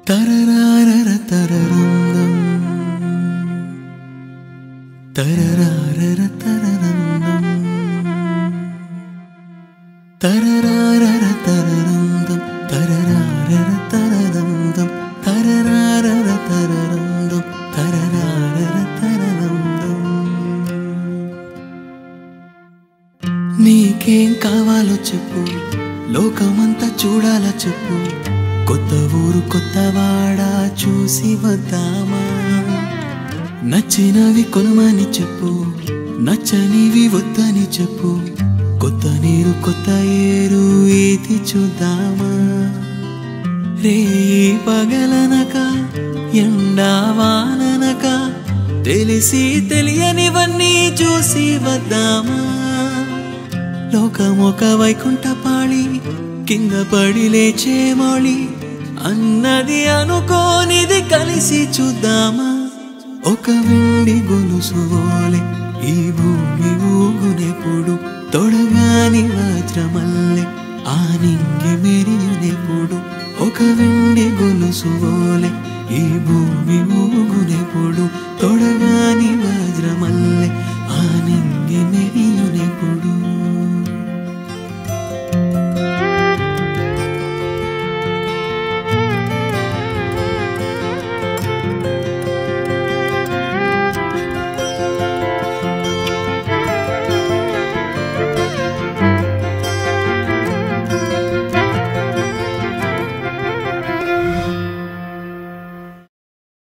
తరరారర తరరందం తరరారర తరరందం తరరారర తరరందం తరరారర తరరందం తరరారర తరరందం తరరారర తరరందం నీకేం కావాలో చెప్పు లోకమంతా చూడాలా చెప్పు కొత్త ఊరు కొత్త వాడ చూసి వద్దామా నచ్చినవి కొనమని చెప్పు నచ్చనివి వద్దని చెప్పు కొత్త నీరు కొత్త ఏరు ఈతి చూద్దామా రే పగలనక ఎండా వాననక తెలిసి తెలియనివన్నీ చూసి వద్దామా లోకమొక వైకుంఠ పాళి కింద పడి లేచే మౌళి అన్నది అనుకోనిది కలిసి చూద్దామా ఒక వెండి గొలుసు ఓలే ఈ భూమి ఊగునెప్పుడు తొడగాని వజ్రమల్లె ఆ నింగి మెరియునెప్పుడు ఒక వెండి గొలుసు ఓలే ఈ భూమి ఊగునెప్పుడు